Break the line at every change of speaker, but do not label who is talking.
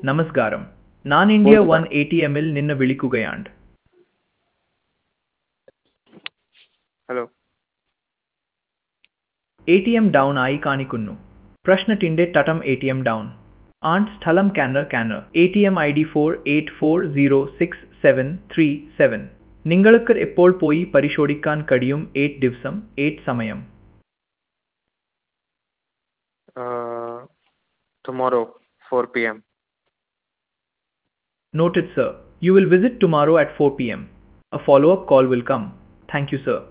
നമസ്കാരം ഞാൻ India one A T എമ്മിൽ നിന്ന് വിളിക്കുകയാണ്
hello
A T M down ആയി കാണിക്കുന്നു പ്രശ്നത്തിന്റെ തട്ടം എ ടി എം ഡൗൺ ആൺ സ്ഥലം കാനർ കാനർ A T M I D four eight four zero six seven three seven നിങ്ങൾക്ക് എപ്പോൾ പോയി പരിശോധിക്കാൻ കഴിയും എയ്റ്റ് ദിവസം എയ്റ്റ് സമയം
tomorrow four P M
Noted, sir. You will visit tomorrow at 4 p.m. A follow up call will come. Thank you, sir.